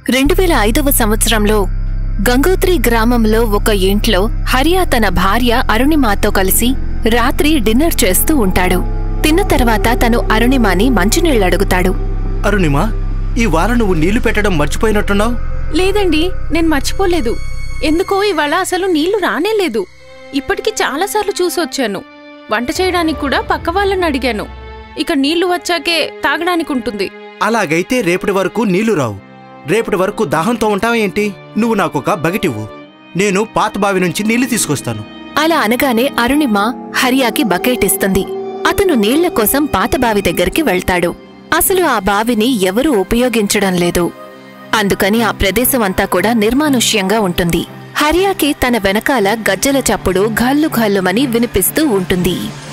రెండు వేల ఐదవ సంవత్సరంలో గంగోత్రి గ్రామంలో ఒక ఇంట్లో హరియా తన భార్య అరుణిమాతో కలిసి రాత్రి డిన్నర్ చేస్తూ ఉంటాడు తిన్న తర్వాత తను అరుణిమాని మంచినీళ్ళు అడుగుతాడు అరుణిమా ఈ వారం నువ్వు నీళ్లు పెట్టడం మర్చిపోయినట్టున్నావు లేదండి నేను మర్చిపోలేదు ఎందుకో ఇవాళ అసలు నీళ్లు రానేలేదు ఇప్పటికి చాలాసార్లు చూసొచ్చాను వంట చేయడానికి కూడా పక్క వాళ్ళని అడిగాను ఇక నీళ్లు వచ్చాకే తాగడానికి ఉంటుంది అలాగైతే రేపటి వరకు నీళ్లు రావు రేపటి వరకు దాహంతో ఉంటావేంటి నువ్వు నాకొక బకెటివ్వు నేను పాత బావి నుంచి నీళ్లు తీసుకొస్తాను అలా అనగానే అరుణిమ హరియాకి బకెట్ ఇస్తుంది అతను నీళ్ల కోసం పాత బావి దగ్గరికి వెళ్తాడు అసలు ఆ బావిని ఎవరూ ఉపయోగించడం లేదు అందుకని ఆ ప్రదేశం అంతా కూడా నిర్మానుష్యంగా ఉంటుంది హరియాకి తన వెనకాల గజ్జల చప్పుడు ఘల్లు ఘల్లుమని వినిపిస్తూ ఉంటుంది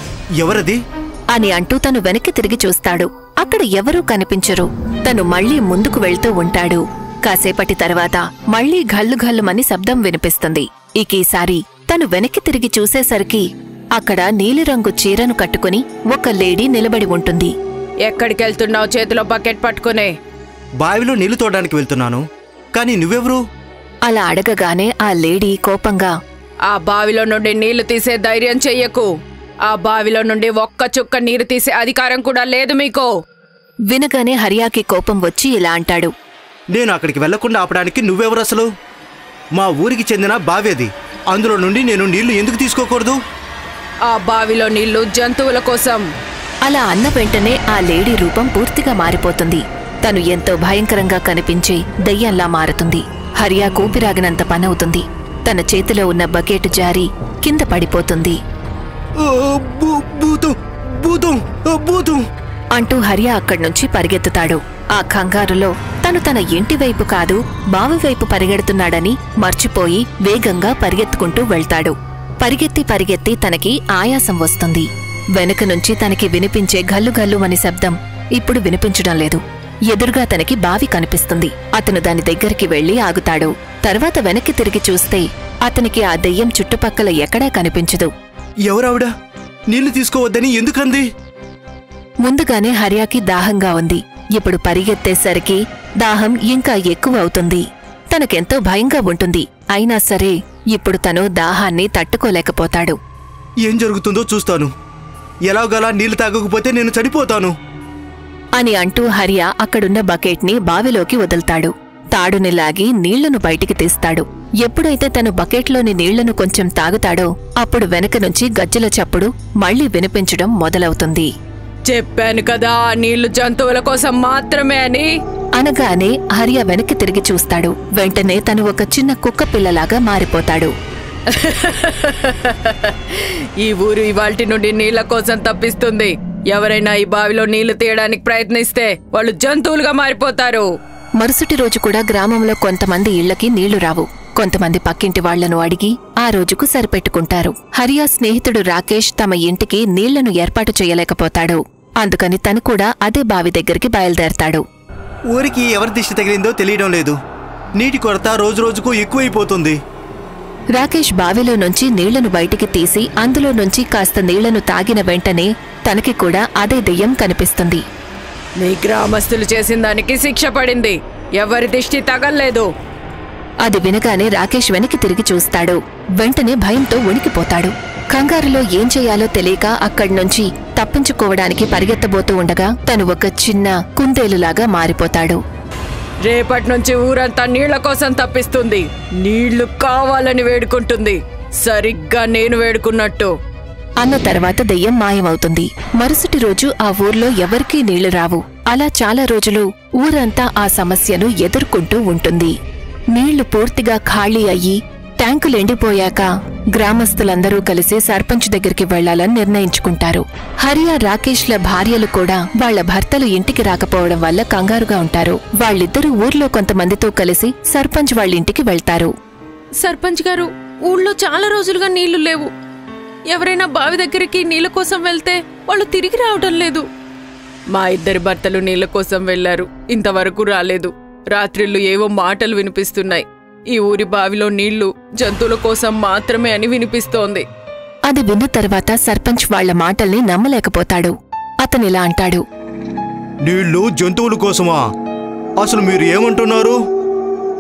ఎవరది అని అంటూ తను వెనక్కి తిరిగి చూస్తాడు అక్కడ ఎవరూ కనిపించరు తను మళ్ళీ ముందుకు వెళ్తూ ఉంటాడు కాసేపటి తర్వాత మళ్ళీ ఘల్లు ఘల్లుమని శబ్దం వినిపిస్తుంది ఇక ఈసారి తను వెనక్కి తిరిగి చూసేసరికి అక్కడ నీలిరంగు చీరను కట్టుకుని ఒక లేడీ నిలబడి ఉంటుంది ఎక్కడికెళ్తున్నావు చేతిలో బకెట్ పట్టుకునే బావిలో నీళ్లు తోడడానికి వెళ్తున్నాను కానీ నువ్వెవరు అలా అడగగానే ఆ లేడీ కోపంగా ఆ బావిలో నుండి నీళ్లు తీసే ధైర్యం చెయ్యకు ఆ బావిలో నుండి ఒక్క చుక్క నీరు తీసే అధికారం కూడా లేదు మీకు వినగానే హరియాకి కోపం వచ్చి ఇలా అంటాడు నేను అక్కడికి వెళ్లకుండా ఆపడానికి నువ్వెవరు అసలు మా ఊరికి చెందిన బావి అది అందులో నుండి నేను నీళ్లు ఎందుకు తీసుకోకూడదు ఆ బావిలో నీళ్లు జంతువుల కోసం అలా అన్న వెంటనే ఆ లేడీ రూపం పూర్తిగా మారిపోతుంది తను ఎంతో భయంకరంగా కనిపించే దయ్యంలా మారుతుంది హరియా కూపిరాగినంత పనవుతుంది తన చేతిలో ఉన్న బకెట్ జారి కింద పడిపోతుంది ఆ, భూ- భూతం భూతం ఆ, భూతం అంటూ హరియా అక్కడ్నుంచి పరిగెత్తుతాడు ఆ కంగారులో తను తన ఇంటి వైపు కాదు బావి వైపు పరిగెడుతున్నాడని మర్చిపోయి వేగంగా పరిగెత్తుకుంటూ వెళ్తాడు పరిగెత్తి పరిగెత్తి తనకి ఆయాసం వస్తుంది వెనుక నుంచి తనకి వినిపించే గల్లు గల్లుమని శబ్దం ఇప్పుడు వినిపించడం లేదు ఎదురుగా తనకి బావి కనిపిస్తుంది అతను దాని దగ్గరికి వెళ్లి ఆగుతాడు తర్వాత వెనక్కి తిరిగి చూస్తే అతనికి ఆ దెయ్యం చుట్టుపక్కల ఎక్కడా కనిపించదు ఎవరావిడ నీళ్లు తీసుకోవద్దని ఎందుకంది ముందుగానే హర్యాకి దాహంగా ఉంది ఇప్పుడు పరిగెత్తేసరికి దాహం ఇంకా ఎక్కువ అవుతుంది తనకెంతో భయంగా ఉంటుంది అయినా సరే ఇప్పుడు తను దాహాన్ని తట్టుకోలేకపోతాడు ఏం జరుగుతుందో చూస్తాను ఎలాగలా నీళ్లు తాగకపోతే నేను చనిపోతాను అని అంటూ హర్య అక్కడున్న బకెట్ని బావిలోకి వదులుతాడు తాడుని లాగి నీళ్లను బయటికి తీస్తాడు ఎప్పుడైతే తను బకెట్లోని నీళ్లను కొంచెం తాగుతాడో అప్పుడు వెనక నుంచి గజ్జల చప్పుడు మళ్లీ వినిపించడం మొదలవుతుంది చెప్పాను కదా ఆ నీళ్లు జంతువుల కోసం మాత్రమే అని అనగానే హర్య వెనక్కి తిరిగి చూస్తాడు వెంటనే తను ఒక చిన్న కుక్క పిల్లలాగా మారిపోతాడు ఈ ఊరు ఇవాల్టి నుండి నీళ్ల కోసం తప్పిస్తుంది ఎవరైనా ఈ బావిలో నీళ్లు తీయడానికి ప్రయత్నిస్తే వాళ్ళు జంతువులుగా మారిపోతారు మరుసటి రోజు కూడా గ్రామంలో కొంతమంది ఇళ్లకి నీళ్లు రావు కొంతమంది పక్కింటి వాళ్లను అడిగి ఆ రోజుకు సరిపెట్టుకుంటారు హరియా స్నేహితుడు రాకేష్ తమ ఇంటికి నీళ్లను ఏర్పాటు చేయలేకపోతాడు అందుకని తను కూడా అదే బావి దగ్గరికి బయలుదేరతాడు ఊరికి ఎవరి దిష్టి తగిలిందో తెలియడం లేదు నీటి కొరత రోజు రోజుకు ఎక్కువైపోతుంది రాకేష్ బావిలో నుంచి నీళ్లను బయటికి తీసి అందులో నుంచి కాస్త నీళ్లను తాగిన వెంటనే తనకి కూడా అదే దెయ్యం కనిపిస్తుంది మీ గ్రామస్తులు చేసిన దానికి శిక్ష పడింది ఎవరి దిష్టి తగల్లేదు అది వినగానే రాకేష్ వెనక్కి తిరిగి చూస్తాడు వెంటనే భయంతో వణికిపోతాడు కంగారులో ఏం చేయాలో తెలియక అక్కడ్నుంచి తప్పించుకోవడానికి పరిగెత్తబోతూ ఉండగా తను ఒక చిన్న కుందేలులాగా మారిపోతాడు రేపటి నుంచి ఊరంతా నీళ్ల కోసం తప్పిస్తుంది నీళ్లు కావాలని వేడుకుంటుంది సరిగ్గా నేను వేడుకున్నట్టు అన్న తర్వాత దెయ్యం మాయమవుతుంది మరుసటి రోజు ఆ ఊర్లో ఎవరికీ నీళ్లు రావు అలా చాలా రోజులు ఊరంతా ఆ సమస్యను ఎదుర్కొంటూ ఉంటుంది నీళ్లు పూర్తిగా ఖాళీ అయ్యి ట్యాంకులు ఎండిపోయాక గ్రామస్తులందరూ కలిసి సర్పంచ్ దగ్గరికి వెళ్లాలని నిర్ణయించుకుంటారు హరియా రాకేష్ల భార్యలు కూడా వాళ్ళ భర్తలు ఇంటికి రాకపోవడం వల్ల కంగారుగా ఉంటారు వాళ్ళిద్దరూ ఊర్లో కొంతమందితో కలిసి సర్పంచ్ వాళ్ళ ఇంటికి వెళ్తారు సర్పంచ్ గారు ఊళ్ళో చాలా రోజులుగా నీళ్లు లేవు ఎవరైనా బావి దగ్గరికి నీళ్ల కోసం వెళ్తే వాళ్ళు తిరిగి రావడం లేదు మా ఇద్దరి భర్తలు నీళ్ల కోసం వెళ్లారు ఇంతవరకు రాలేదు రాత్రిళ్ళు ఏవో మాటలు వినిపిస్తున్నాయి ఈ ఊరి బావిలో నీళ్లు జంతువుల కోసం మాత్రమే అని వినిపిస్తోంది అది విన్న తర్వాత సర్పంచ్ వాళ్ళ మాటల్ని నమ్మలేకపోతాడు అతనిలా అంటాడు నీళ్లు జంతువుల కోసమా అసలు మీరు ఏమంటున్నారు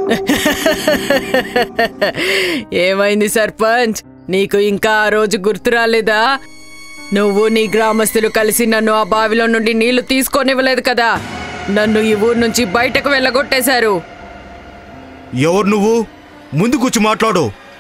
ఏమైంది సర్పంచ్ నీకు ఇంకా ఆ రోజు గుర్తు రాలేదా నువ్వు నీ గ్రామస్తులు కలిసి నన్ను ఆ బావిలో నుండి నీళ్లు తీసుకోనివ్వలేదు కదా నన్ను ఈ ఊరు నుంచి బయటకు వెళ్ళగొట్టేశారు ఎవరు నువ్వు ముందు కూర్చి మాట్లాడు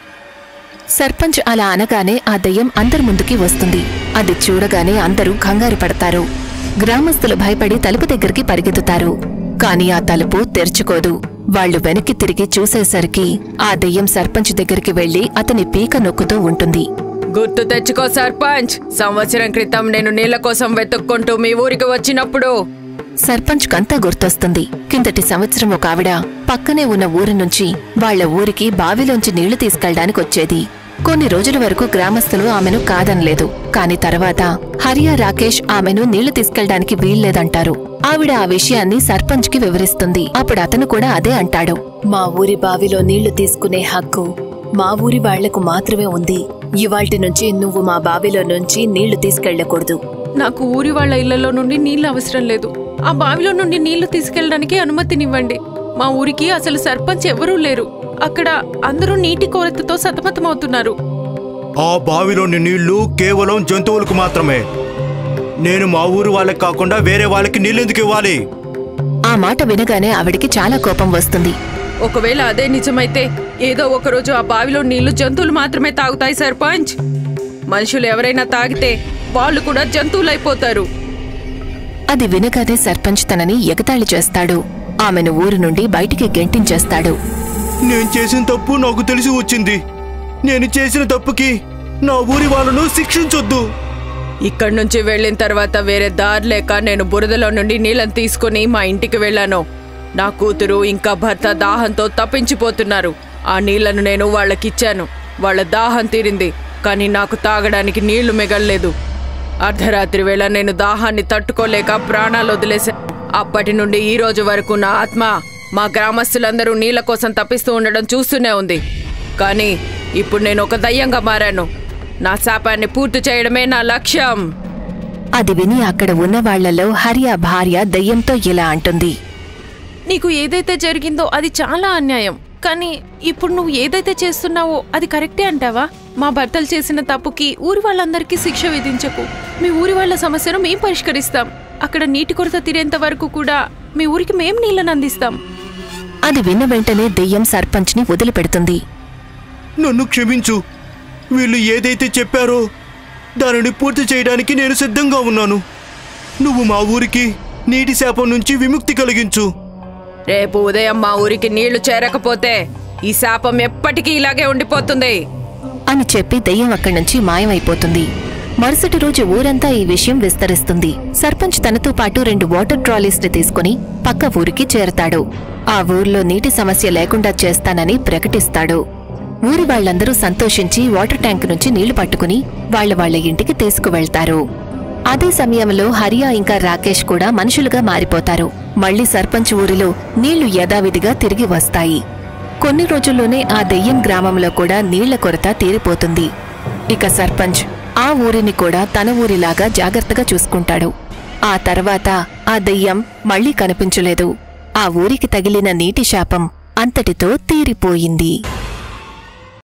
సర్పంచ్ అలా అనగానే ఆ దెయ్యం అందరి ముందుకి వస్తుంది అది చూడగానే అందరూ కంగారు పడతారు గ్రామస్తులు భయపడి తలుపు దగ్గరికి పరిగెత్తుతారు కాని ఆ తలుపు తెరుచుకోదు వాళ్ళు వెనక్కి తిరిగి చూసేసరికి ఆ దెయ్యం సర్పంచ్ దగ్గరికి వెళ్లి అతని పీక నొక్కుతూ ఉంటుంది గుర్తు తెచ్చుకో సర్పంచ్ సంవత్సరం క్రితం నేను నీళ్ల కోసం వెతుక్కుంటూ మీ ఊరికి వచ్చినప్పుడు సర్పంచ్ కంతా గుర్తొస్తుంది కిందటి సంవత్సరం ఒక ఆవిడ పక్కనే ఉన్న ఊరి నుంచి వాళ్ళ ఊరికి బావిలోంచి నీళ్లు తీసుకెళ్ళడానికి వచ్చేది కొన్ని రోజుల వరకు గ్రామస్తులు ఆమెను కాదనలేదు కాని తర్వాత హరియా రాకేష్ ఆమెను నీళ్లు తీసుకెళ్ళడానికి వీల్లేదంటారు ఆవిడ ఆ విషయాన్ని సర్పంచ్ కి వివరిస్తుంది అప్పుడు అతను కూడా అదే అంటాడు మా ఊరి బావిలో నీళ్లు తీసుకునే హక్కు మా ఊరి వాళ్లకు మాత్రమే ఉంది ఇవాల్టి నుంచి నువ్వు మా బావిలో నుంచి నీళ్లు తీసుకెళ్లకూడదు నాకు ఊరి వాళ్ళ ఇళ్లలో నుండి నీళ్లు అవసరం లేదు ఆ బావిలో నుండి నీళ్లు తీసుకెళ్ళడానికి అనుమతినివ్వండి మా ఊరికి అసలు సర్పంచ్ ఎవరూ లేరు అక్కడ అందరూ నీటి కొరతతో సతమతమవుతున్నారు ఆ బావిలోని నీళ్లు కేవలం జంతువులకు మాత్రమే నేను మా ఊరు వాళ్ళకి కాకుండా వేరే వాళ్ళకి నీళ్ళెందుకు ఇవ్వాలి ఆ మాట వినగానే ఆవిడికి చాలా కోపం వస్తుంది ఒకవేళ అదే నిజమైతే ఏదో ఒక రోజు ఆ బావిలో నీళ్లు జంతువులు మాత్రమే తాగుతాయి సర్పంచ్ మనుషులు ఎవరైనా తాగితే వాళ్ళు కూడా జంతువులైపోతారు అది వినగానే సర్పంచ్ తనని ఎగతాళి చేస్తాడు ఆమెను ఊరు నుండి బయటికి గెంటించేస్తాడు నేను చేసిన తప్పు నాకు తెలిసి వచ్చింది నేను చేసిన తప్పుకి నా ఊరి వాళ్ళను శిక్షించొద్దు ఇక్కడి నుంచి వెళ్ళిన తర్వాత వేరే దారి లేక నేను బురదలో నుండి నీళ్ళని తీసుకుని మా ఇంటికి వెళ్ళాను నా కూతురు ఇంకా భర్త దాహంతో తప్పించిపోతున్నారు ఆ నీళ్లను నేను వాళ్ళకిచ్చాను వాళ్ళ దాహం తీరింది కానీ నాకు తాగడానికి నీళ్లు మిగల్లేదు అర్ధరాత్రి వేళ నేను దాహాన్ని తట్టుకోలేక ప్రాణాలు వదిలేశాను అప్పటి నుండి ఈ రోజు వరకు నా ఆత్మ మా గ్రామస్తులందరూ నీళ్ల కోసం తప్పిస్తూ ఉండడం చూస్తూనే ఉంది కానీ ఇప్పుడు నేను ఒక దయ్యంగా మారాను నా శాపాన్ని పూర్తి చేయడమే నా లక్ష్యం అది విని అక్కడ ఉన్న వాళ్లలో హరియా భార్య దెయ్యంతో ఇలా అంటుంది నీకు ఏదైతే జరిగిందో అది చాలా అన్యాయం కానీ ఇప్పుడు నువ్వు ఏదైతే చేస్తున్నావో అది కరెక్టే అంటావా మా భర్తలు చేసిన తప్పుకి ఊరి వాళ్ళందరికీ శిక్ష విధించకు మీ ఊరి వాళ్ళ సమస్యను మేం పరిష్కరిస్తాం అక్కడ నీటి కొరత తీరేంత వరకు కూడా మీ ఊరికి మేం నీళ్ళని అందిస్తాం అది విన్న వెంటనే దెయ్యం సర్పంచ్ని వదిలిపెడుతుంది నన్ను క్షమించు వీళ్ళు ఏదైతే చెప్పారో దానిని పూర్తి చేయడానికి నేను సిద్ధంగా ఉన్నాను నువ్వు మా ఊరికి నీటి శాపం నుంచి విముక్తి కలిగించు రేపు ఉదయం మా ఊరికి నీళ్లు చేరకపోతే ఈ శాపం ఎప్పటికీ ఇలాగే ఉండిపోతుంది అని చెప్పి దెయ్యం అక్కడి నుంచి మాయమైపోతుంది మరుసటి రోజు ఊరంతా ఈ విషయం విస్తరిస్తుంది సర్పంచ్ తనతో పాటు రెండు వాటర్ ట్రాలీస్ ని తీసుకుని పక్క ఊరికి చేరతాడు ఆ ఊర్లో నీటి సమస్య లేకుండా చేస్తానని ప్రకటిస్తాడు ఊరి వాళ్ళందరూ సంతోషించి వాటర్ ట్యాంక్ నుంచి నీళ్లు పట్టుకుని వాళ్ళ వాళ్ళ ఇంటికి తీసుకువెళ్తారు అదే సమయంలో హరియా ఇంకా రాకేష్ కూడా మనుషులుగా మారిపోతారు మళ్ళీ సర్పంచ్ ఊరిలో నీళ్లు యథావిధిగా తిరిగి వస్తాయి కొన్ని రోజుల్లోనే ఆ దెయ్యం గ్రామంలో కూడా నీళ్ల కొరత తీరిపోతుంది ఇక సర్పంచ్ ఆ ఊరిని కూడా తన ఊరిలాగా జాగ్రత్తగా చూసుకుంటాడు ఆ తర్వాత ఆ దెయ్యం మళ్ళీ కనిపించలేదు ఆ ఊరికి తగిలిన నీటి శాపం అంతటితో తీరిపోయింది